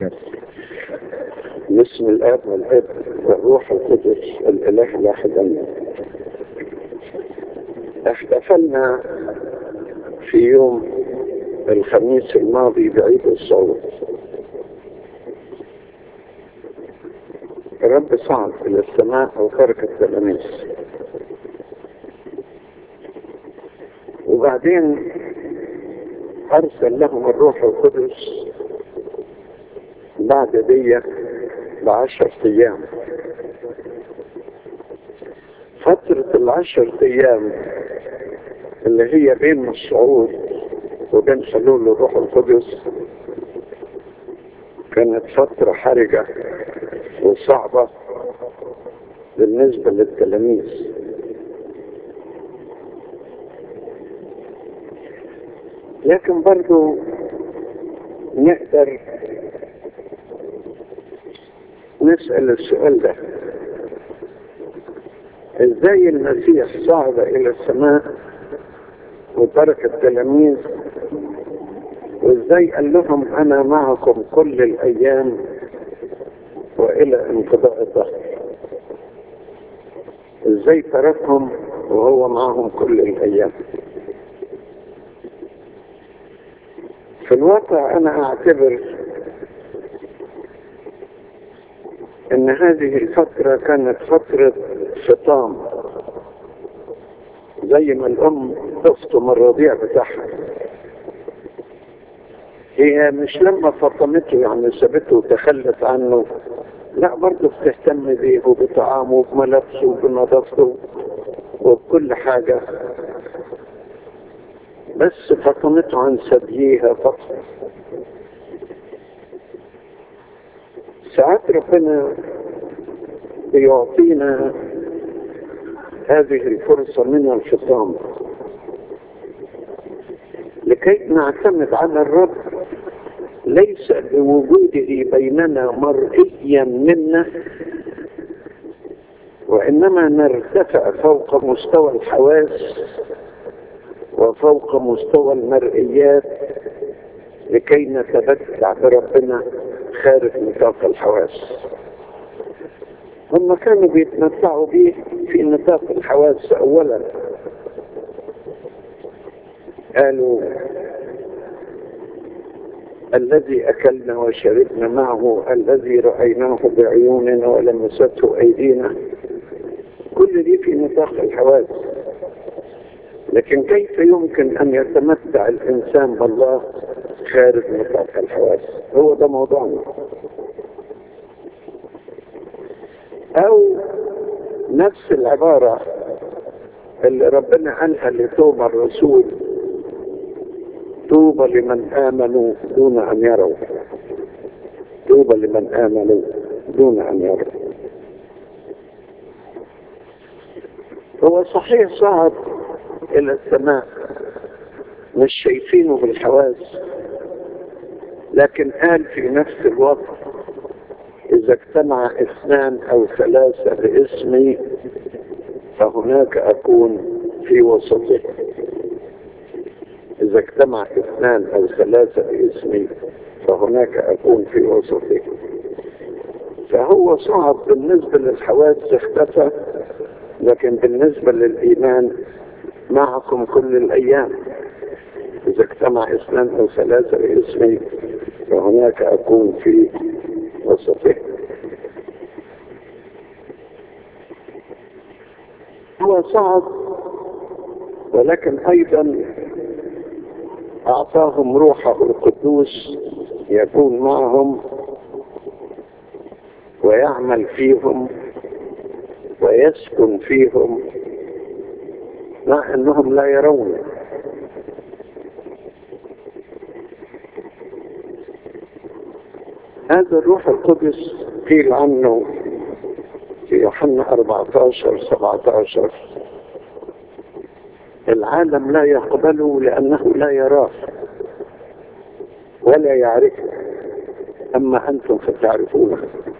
باسم الاب والابن والروح القدس الاله الواحد امين احتفلنا في يوم الخميس الماضي بعيد الصعود الرب صعد الى السماء وترك التلاميذ وبعدين ارسل لهم الروح القدس بعد دي بعشر ايام فترة العشر ايام اللي هي بين الصعود وبين حلول الروح القدس كانت فترة حرجة وصعبة بالنسبة للتلاميذ لكن برضو نقدر نسأل السؤال ده ازاي المسيح صعد الى السماء وترك التلاميذ وازاي قال لهم انا معكم كل الايام والى انقضاء الظهر ازاي تركهم وهو معهم كل الايام في الواقع انا اعتبر ان هذه الفترة كانت فترة فطام زي ما الام تفطم الرضيع بتاعها هي مش لما فطمته يعني سابته وتخلت عنه لا برضه بتهتم بيه وبطعامه وبملابسه وبنظافته وبكل حاجة بس فطمته عن ثدييها فقط ساعات ربنا بيعطينا هذه الفرصة من الفطام لكي نعتمد على الرب ليس بوجوده بيننا مرئيا منا وإنما نرتفع فوق مستوى الحواس وفوق مستوى المرئيات لكي نتمتع بربنا خارج نطاق الحواس هم كانوا بيتمتعوا به في نطاق الحواس اولا قالوا الذي اكلنا وشربنا معه الذي رايناه بعيوننا ولمسته ايدينا كل دي في نطاق الحواس لكن كيف يمكن ان يتمتع الانسان بالله خارج نطاق الحواس هو ده موضوعنا او نفس العبارة اللي ربنا قالها لتوبة الرسول طوبى لمن آمنوا دون أن يروا طوبى لمن آمنوا دون أن يروا هو صحيح صعد إلى السماء مش شايفينه بالحواس لكن قال في نفس الوقت إذا اجتمع اثنان أو ثلاثة باسمي فهناك أكون في وسطهم إذا اجتمع اثنان أو ثلاثة باسمي فهناك أكون في وسطهم فهو صعب بالنسبة للحواس اختفى لكن بالنسبة للإيمان معكم كل الأيام إذا اجتمع اثنان أو ثلاثة باسمي فهناك أكون في وسطه هو صعد ولكن أيضا أعطاهم روحه القدوس يكون معهم ويعمل فيهم ويسكن فيهم مع أنهم لا يرونه هذا الروح القدس قيل عنه في يوحنا 14 17 العالم لا يقبله لأنه لا يراه ولا يعرفه أما أنتم فتعرفونه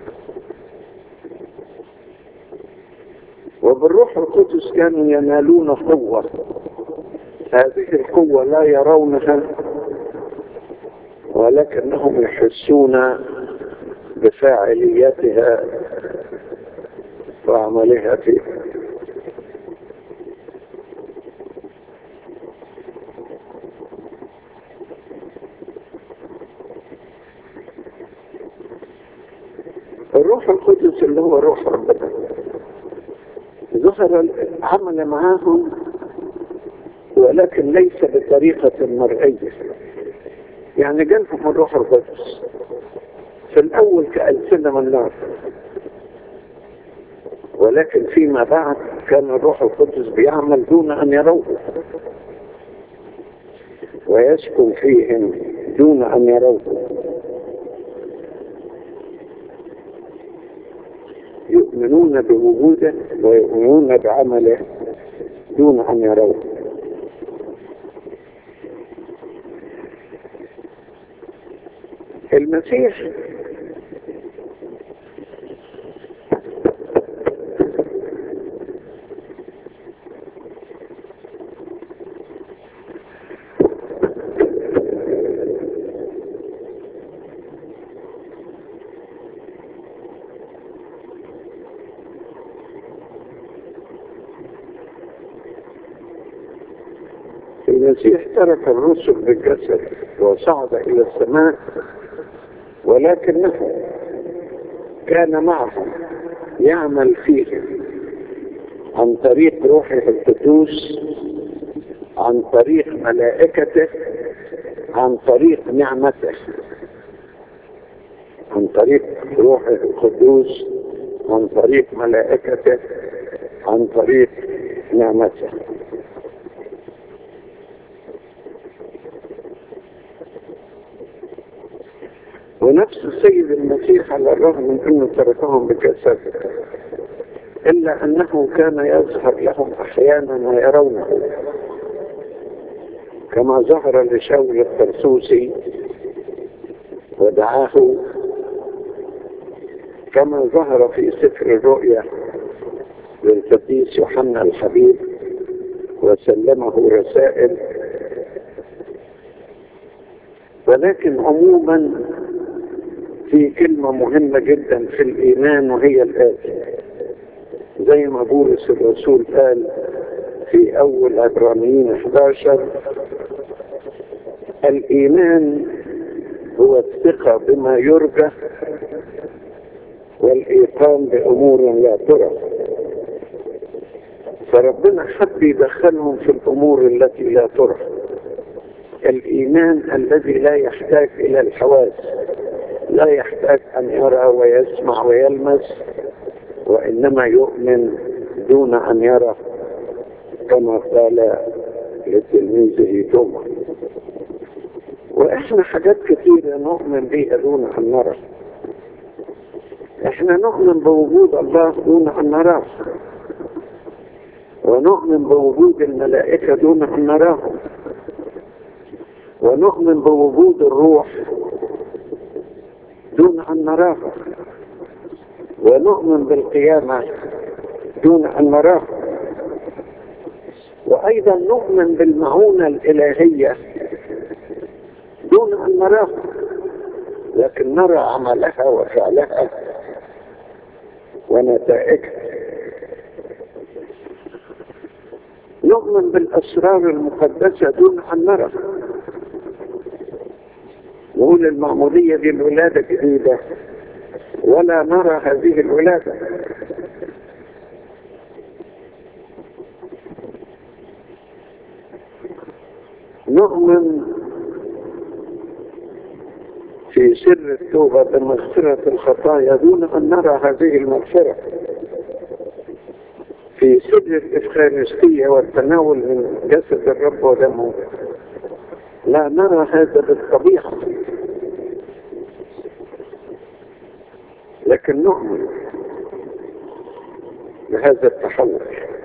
وبالروح القدس كانوا ينالون قوة هذه القوة لا يرونها ولكنهم يحسون بفاعليتها وعملها فيه الروح القدس اللي هو روح ربنا ظهر عمل معاهم ولكن ليس بطريقة مرئية يعني جالهم الروح القدس في الأول كألسنة من نار ولكن فيما بعد كان الروح القدس بيعمل دون أن يروه ويسكن فيهم دون أن يروه يؤمنون بوجوده ويؤمنون بعمله دون أن يروه المسيح المسيح ترك الرسل بالجسد وصعد إلى السماء ولكنه كان معهم يعمل فيهم عن طريق روحه القدوس عن طريق ملائكته عن طريق نعمته عن طريق روحه القدوس عن طريق ملائكته عن طريق نعمته ونفس السيد المسيح على الرغم من انه تركهم بجسد الا انه كان يظهر لهم احيانا ويرونه كما ظهر لشاول الترسوسي ودعاه كما ظهر في سفر الرؤيا للقديس يوحنا الحبيب وسلمه رسائل ولكن عموما في كلمة مهمة جدا في الإيمان وهي الآتي زي ما بولس الرسول قال في أول عبرانيين 11 الإيمان هو الثقة بما يرجى والإيقان بأمور لا ترى فربنا حب يدخلهم في الأمور التي لا ترى الإيمان الذي لا يحتاج إلى الحواس لا يحتاج أن يرى ويسمع ويلمس وإنما يؤمن دون أن يرى كما قال لتلميذه توما وإحنا حاجات كثيرة نؤمن بها دون أن نرى إحنا نؤمن بوجود الله دون أن نراه ونؤمن بوجود الملائكة دون أن نراهم ونؤمن بوجود الروح دون أن نراها ونؤمن بالقيامة دون أن نراها وأيضا نؤمن بالمعونة الإلهية دون أن نراها لكن نرى عملها وفعلها ونتائجها نؤمن بالأسرار المقدسة دون أن نرى نقول المعمودية دي الولادة جديدة ولا نرى هذه الولادة نؤمن في سر التوبة بمغفرة الخطايا دون أن نرى هذه المغفرة في سر الإفخارستية والتناول من جسد الرب ودمه لا نرى هذا بالطبيعة لكن نؤمن بهذا التحول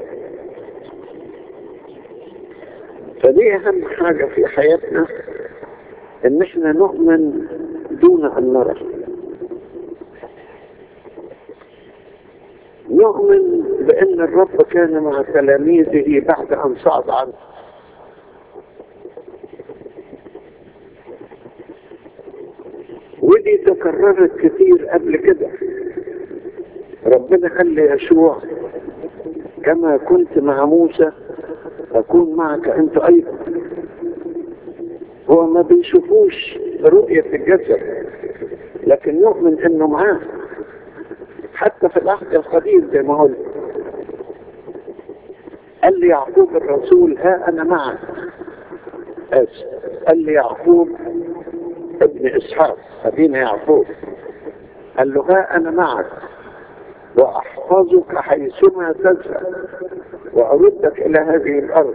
فدي أهم حاجة في حياتنا إن إحنا نؤمن دون أن نرى نؤمن بأن الرب كان مع تلاميذه بعد أن صعد عنه ودي اتكررت كتير قبل كده ربنا قال ليشوع كما كنت مع موسى أكون معك أنت أيضا هو ما بيشوفوش رؤية الجسد لكن يؤمن انه معاه حتى في العهد القديم زي ما قلت قال لي يعقوب الرسول ها انا معك اسف قال لي يعقوب ابن اسحاق ابينا يعقوب قال له ها انا معك واحفظك حيثما تذهب واردك الى هذه الارض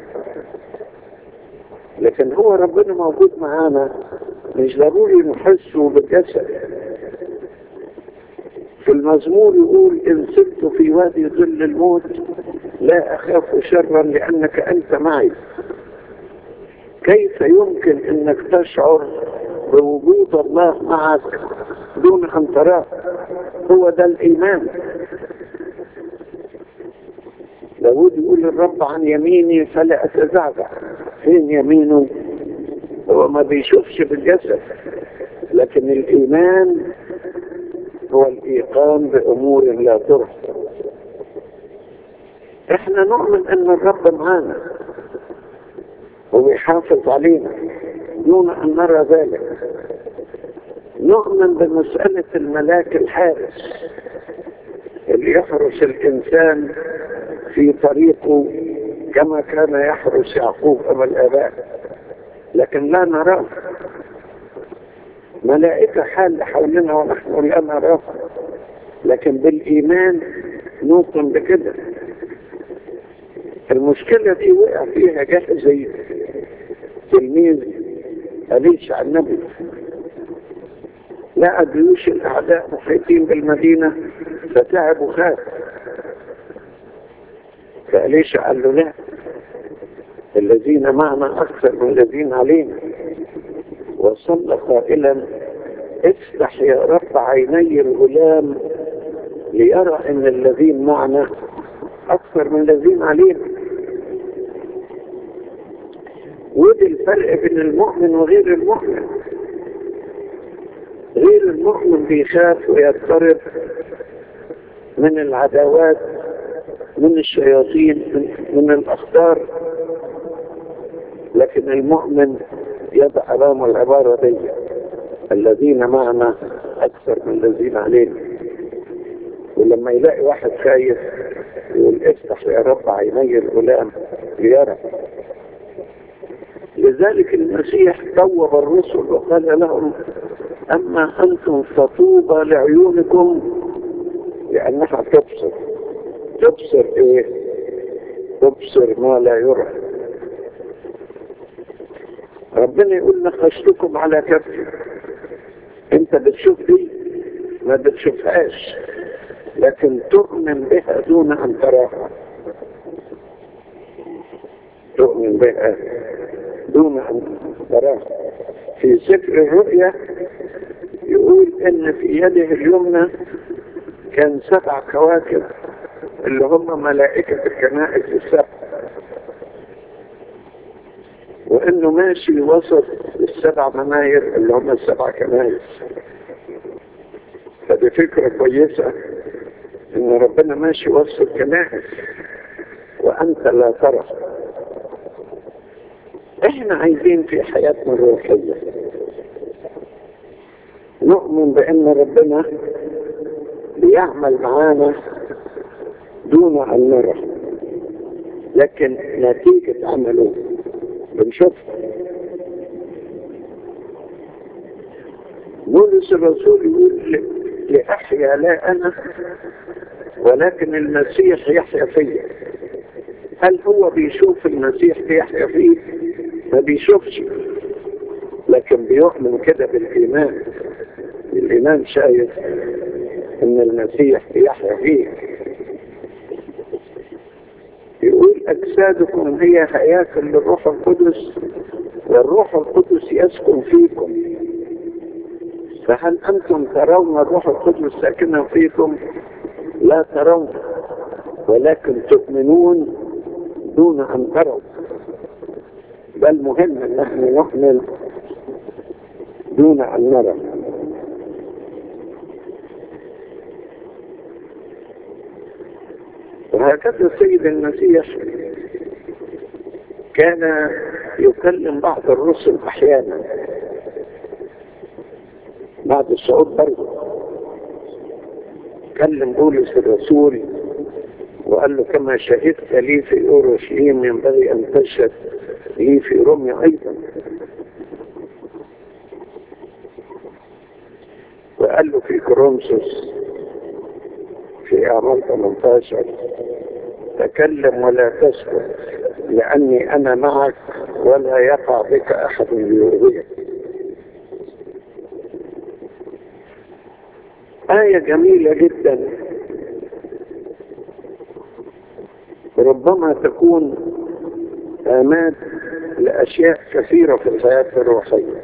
لكن هو ربنا موجود معانا مش ضروري نحسه بالجسد في المزمور يقول إن سرت في وادي ظل الموت لا أخاف شرا لأنك أنت معي كيف يمكن أنك تشعر بوجود الله معك دون أن تراه هو ده الإيمان داود يقول الرب عن يميني فلا أتزعزع فين يمينه هو ما بيشوفش بالجسد لكن الإيمان هو الإيقان بأمور لا تحصى احنا نؤمن ان الرب معانا وبيحافظ علينا دون ان نرى ذلك نؤمن بمسألة الملاك الحارس اللي يحرس الإنسان في طريقه كما كان يحرس يعقوب أبا الآباء لكن لا نراه ملائكة حال حولنا ونحن لا نراه لكن بالإيمان نوقن بكده المشكلة دي وقع فيها جاهزي تلميذ أليش النبي لقى جيوش الأعداء محيطين بالمدينة فتعب وخاف فأليش قال له لا الذين معنا أكثر من الذين علينا وصلى قائلا افتح يا رب عيني الغلام ليرى ان الذين معنا اكثر من الذين علينا ودي الفرق بين المؤمن وغير المؤمن غير المؤمن بيخاف ويضطرب من العداوات من الشياطين من, من الاخطار لكن المؤمن يضع امامه العبارة دي الذين معنا اكثر من الذين علينا ولما يلاقي واحد خايف يقول افتح يا رب عيني الغلام ليرى لذلك المسيح طوب الرسل وقال لهم اما انتم فطوبى لعيونكم لانها تبصر تبصر ايه تبصر ما لا يرى ربنا يقول نقشتكم على كفي انت بتشوف دي ما بتشوفهاش لكن تؤمن بها دون ان تراها تؤمن بها دون ان تراها في سفر الرؤيا يقول ان في يده اليمنى كان سبع كواكب اللي هم ملائكة الكنائس السبع وانه ماشي وسط السبع مناير اللي هم السبع كنائس فدي فكرة كويسة ان ربنا ماشي وسط الكنائس وانت لا ترى احنا عايزين في حياتنا الروحية نؤمن بان ربنا بيعمل معانا دون ان نرى لكن نتيجة عمله بنشوفها بولس الرسول يقول لأحيا لا أنا ولكن المسيح يحيا فيا هل هو بيشوف المسيح بيحيا فيه ما بيشوفش لكن بيؤمن كده بالإيمان الإيمان شايف إن المسيح بيحيا فيه يقول أجسادكم هي هياكل للروح القدس والروح القدس يسكن فيكم فهل أنتم ترون الروح القدس ساكنا فيكم لا ترون ولكن تؤمنون دون أن تروا بل مهم أن نحن نؤمن دون أن نرى وهكذا السيد المسيح كان يكلم بعض الرسل احيانا بعد الصعود برضه كلم بولس الرسول وقال له كما شهدت لي في اورشليم ينبغي ان تشهد لي في روميا ايضا وقال له في كورنثوس في اعمال 18 تكلم ولا تسكت لاني انا معك ولا يقع بك احد ليؤذيك آية جميلة جدا ربما تكون آمات لأشياء كثيرة في الحياة الروحية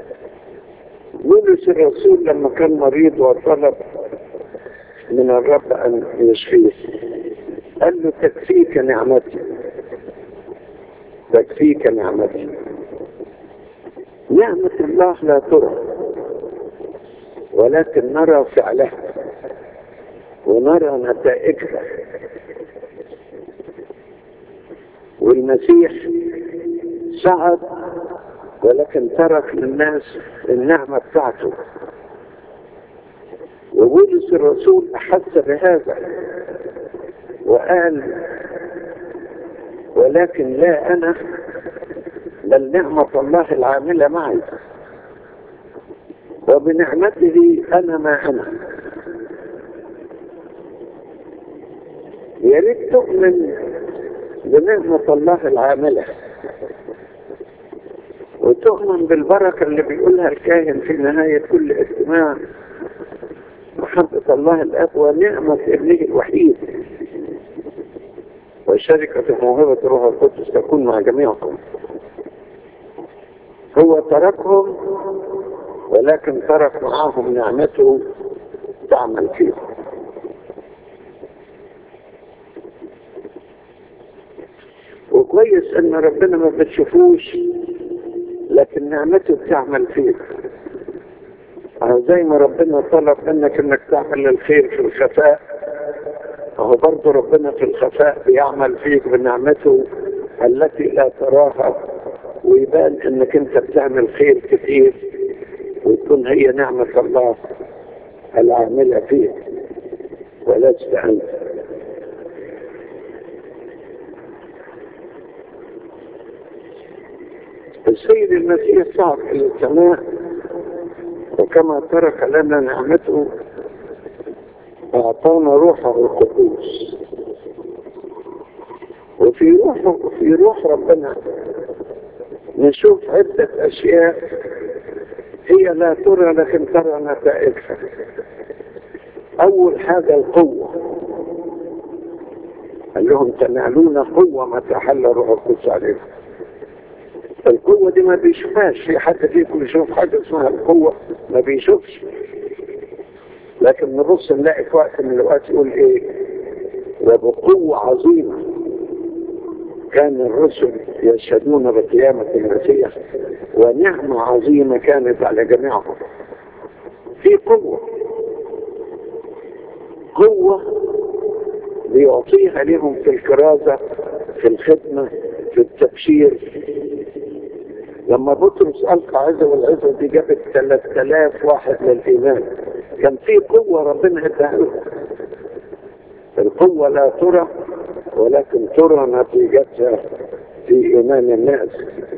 بولس الرسول لما كان مريض وطلب من الرب أن يشفيه قال له تكفيك نعمتي تكفيك نعمتي نعمة الله لا ترى ولكن نرى فعلها ونرى نتائجها والمسيح صعد ولكن ترك للناس النعمة بتاعته وبولس الرسول أحس بهذا وقال ولكن لا أنا بل نعمة الله العاملة معي وبنعمته أنا ما أنا يا ريت تؤمن بنعمة الله العاملة وتؤمن بالبركة اللي بيقولها الكاهن في نهاية كل اجتماع محبة الله الأب ونعمة ابنه الوحيد وشركة موهبة الروح القدس تكون مع جميعكم هو تركهم ولكن ترك معاهم نعمته تعمل فيهم وكويس ان ربنا ما بتشوفوش لكن نعمته بتعمل فيك زي ما ربنا طلب منك انك تعمل الخير في الخفاء فهو برضه ربنا في الخفاء بيعمل فيك بنعمته التي لا تراها ويبان انك انت بتعمل خير كتير وتكون هي نعمة الله العاملة فيك ولست أنت السيد المسيح صعد إلى السماء وكما ترك لنا نعمته أعطانا روحه القدوس وفي روح في روح ربنا نشوف عدة أشياء هي لا ترى لكن ترى نتائجها أول حاجة القوة قال لهم تنالون قوة متى حل الروح القدس عليكم القوة دي ما بيشوفهاش في حد فيكم يشوف حاجة اسمها القوة ما بيشوفش لكن نبص نلاقي في وقت من الأوقات يقول إيه وبقوة عظيمة كان الرسل يشهدون بقيامة المسيح ونعمة عظيمة كانت على جميعهم في قوة قوة بيعطيها لهم في الكرازة في الخدمة في التبشير لما بطرس ألقى عزة والعزة دي جابت 3000 واحد للإيمان كان في قوة ربنا اداها لهم القوة لا ترى ولكن ترى نتيجتها في إيمان الناس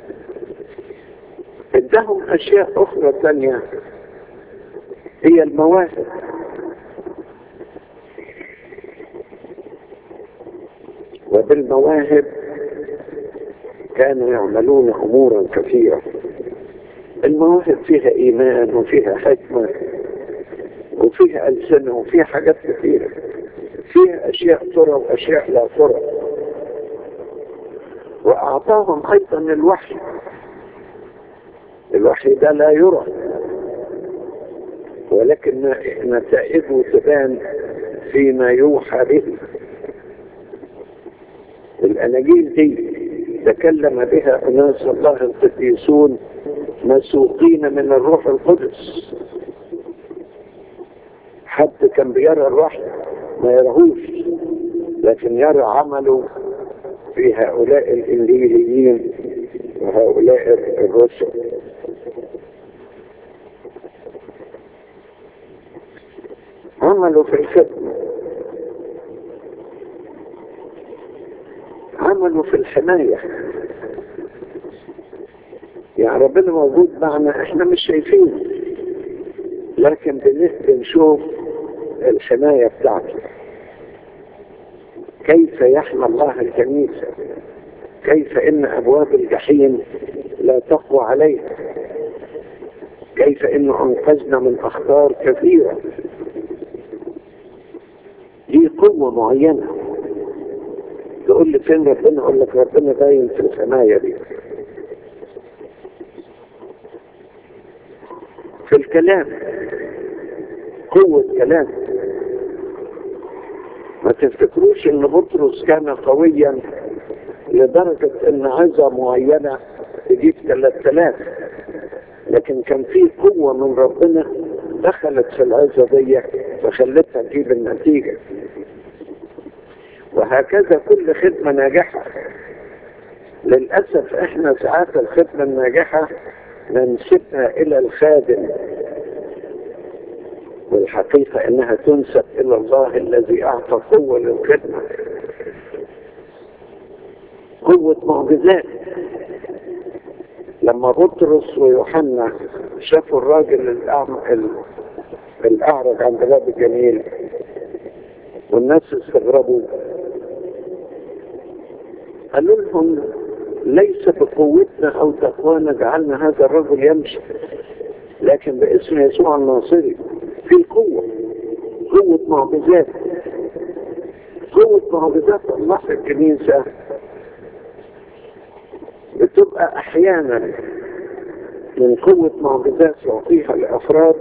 ادهم أشياء أخرى ثانية هي المواهب وبالمواهب كانوا يعملون أمورا كثيرة المواهب فيها إيمان وفيها حكمة وفيها ألسنة وفيها حاجات كثيرة فيها أشياء ترى وأشياء لا ترى وأعطاهم أيضا الوحي الوحي ده لا يرى ولكن نتائجه تبان فيما يوحى به الأناجيل دي تكلم بها أناس الله القديسون مسوقين من الروح القدس حد كان بيرى الوحي ما يرهوش لكن يرى عمله في هؤلاء الإنجيليين وهؤلاء الرسل عملوا في الخدمة عملوا في الحماية يعني ربنا موجود معنا احنا مش شايفينه لكن بنشوف الحماية بتاعته كيف يحمى الله الكنيسة كيف ان ابواب الجحيم لا تقوى عليها كيف انه انقذنا من اخطار كثيرة دي قوة معينة تقول لي فين ربنا اقول لك ربنا باين في الحماية دي في الكلام قوة كلام ما تفتكروش ان بطرس كان قويا لدرجة ان عزة معينة تجيب 3000 لكن كان في قوة من ربنا دخلت في العزة دي فخلتها تجيب النتيجة وهكذا كل خدمة ناجحة للأسف احنا ساعات الخدمة الناجحة ننسبها إلى الخادم والحقيقة انها تنسب الى الله الذي اعطى قوة للخدمة قوة معجزات لما بطرس ويوحنا شافوا الراجل الاعرج عند باب الجميل والناس استغربوا قالوا لهم ليس بقوتنا او تقوانا جعلنا هذا الرجل يمشي لكن باسم يسوع الناصري في قوة قوة معجزات قوة معجزات الله في الكنيسة بتبقى أحيانا من قوة معجزات يعطيها لأفراد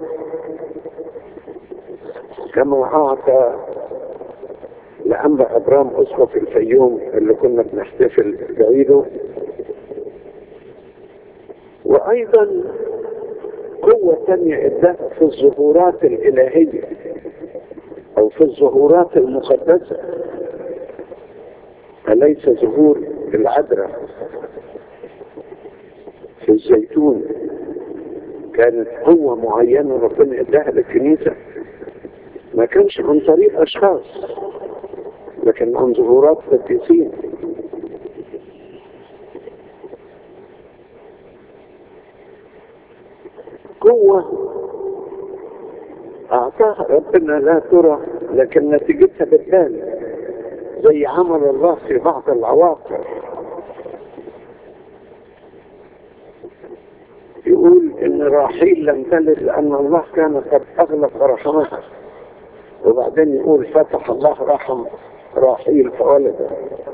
كما أعطى لأنبا أبرام أسقف الفيوم اللي كنا بنحتفل بعيده وأيضا قوة تانية اداها في الظهورات الإلهية أو في الظهورات المقدسة أليس ظهور العذراء في الزيتون كانت قوة معينة ربنا اداها للكنيسة ما كانش عن طريق أشخاص لكن عن ظهورات قديسين قوة أعطاها ربنا لا ترى لكن نتيجتها بتبان زي عمل الله في بعض العواقب يقول إن راحيل لم تلد لأن الله كان قد أغلق رحمها وبعدين يقول فتح الله رحم راحيل فولد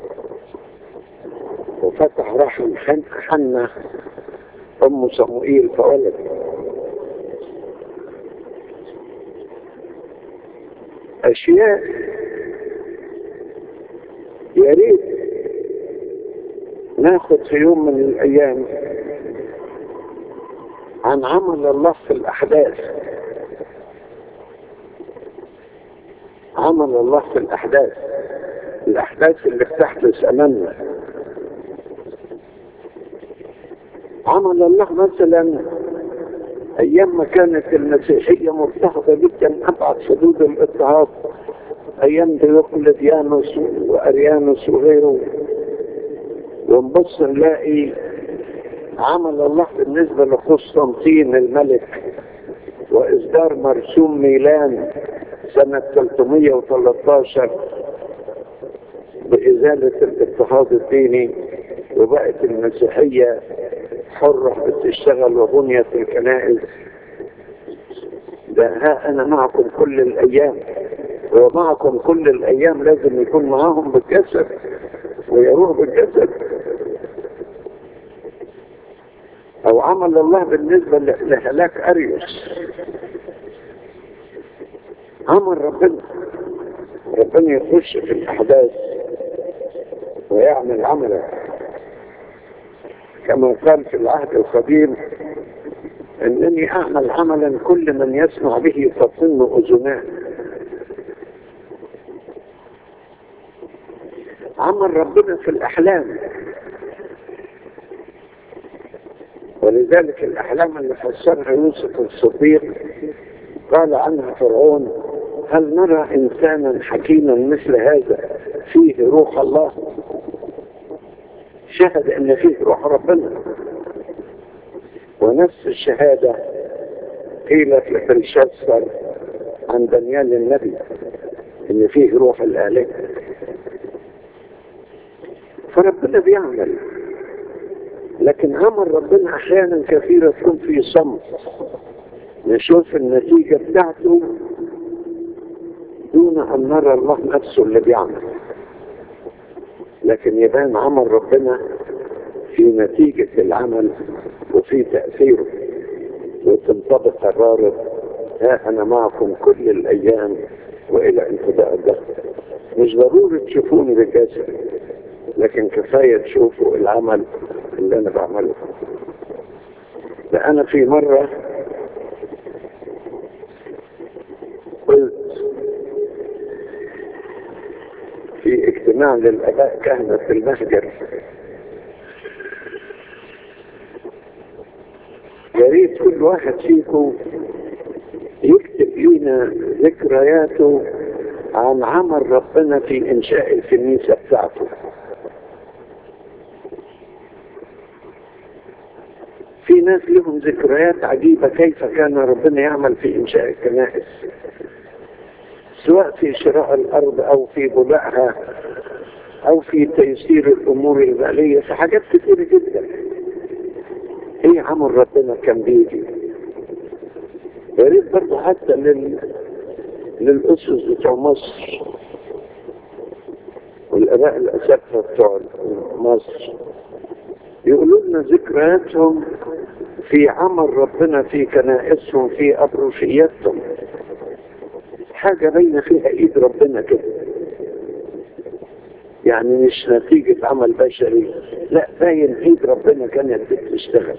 وفتح رحم حنة أم صموئيل فولد أشياء يا ريت ناخد في يوم من الأيام عن عمل الله في الأحداث عمل الله في الأحداث الأحداث اللي بتحدث أمامنا عمل الله مثلا أيام ما كانت المسيحية مرتهبة جدا أبعد حدود الاضطهاد أيام ديوقلديانوس وأريانوس وغيره ونبص نلاقي عمل الله بالنسبة لقسطنطين الملك وإصدار مرسوم ميلان سنة 313 بإزالة الاضطهاد الديني وبقت المسيحية حرة بتشتغل وبنيت الكنائس ده ها أنا معكم كل الأيام ومعكم كل الأيام لازم يكون معاهم بالجسد ويروح بالجسد أو عمل الله بالنسبة لهلاك أريوس عمل ربنا ربنا يخش في الأحداث ويعمل عملا كما قال في العهد القديم انني اعمل عملا كل من يسمع به تطن اذناه عمل ربنا في الأحلام ولذلك الأحلام اللي فسرها يوسف الصديق قال عنها فرعون هل نرى إنسانا حكيما مثل هذا فيه روح الله شهد أن فيه روح ربنا ونفس الشهادة قيلت لبلشسر عن دانيال النبي ان فيه روح الآلهة فربنا بيعمل لكن عمل ربنا احيانا كثيرة تكون في صمت نشوف النتيجة بتاعته دون ان نرى الله نفسه اللي بيعمل لكن يبان عمل ربنا في نتيجة العمل وفي تأثيره وتنطبق الرارب ها أنا معكم كل الأيام وإلى انتهاء الدهر مش ضروري تشوفوني بالجسد لكن كفاية تشوفوا العمل اللي أنا بعمله ده أنا في مرة قلت في اجتماع للآباء كهنة في المهجر يا ريت كل واحد فيكم يكتب لنا ذكرياته عن عمل ربنا في انشاء الكنيسه بتاعته في ناس لهم ذكريات عجيبة كيف كان ربنا يعمل في إنشاء الكنائس سواء في شراء الأرض أو في بنائها أو في تيسير الأمور المالية في حاجات كتيرة جدا ايه عمل ربنا كان بيجي يا ريت برضه حتى لل... للأسس بتوع مصر والآباء الأساتذة بتوع مصر يقولوا لنا ذكرياتهم في عمل ربنا في كنائسهم في أبروشياتهم حاجة باينة فيها إيد ربنا كده يعني مش نتيجة عمل بشري لا باين ايد ربنا كانت بتشتغل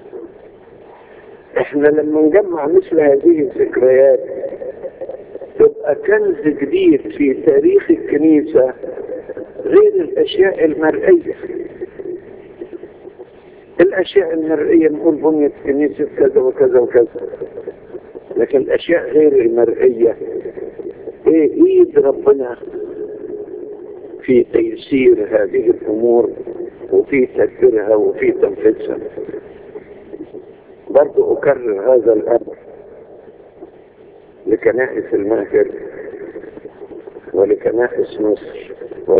احنا لما نجمع مثل هذه الذكريات تبقى كنز جديد في تاريخ الكنيسة غير الاشياء المرئية الاشياء المرئية نقول بنية كنيسة كذا وكذا وكذا لكن الاشياء غير المرئية ايه ايد ربنا في تيسير هذه الامور وفي تدبيرها وفي تنفيذها برضو اكرر هذا الامر لكنائس المهجر ولكنائس مصر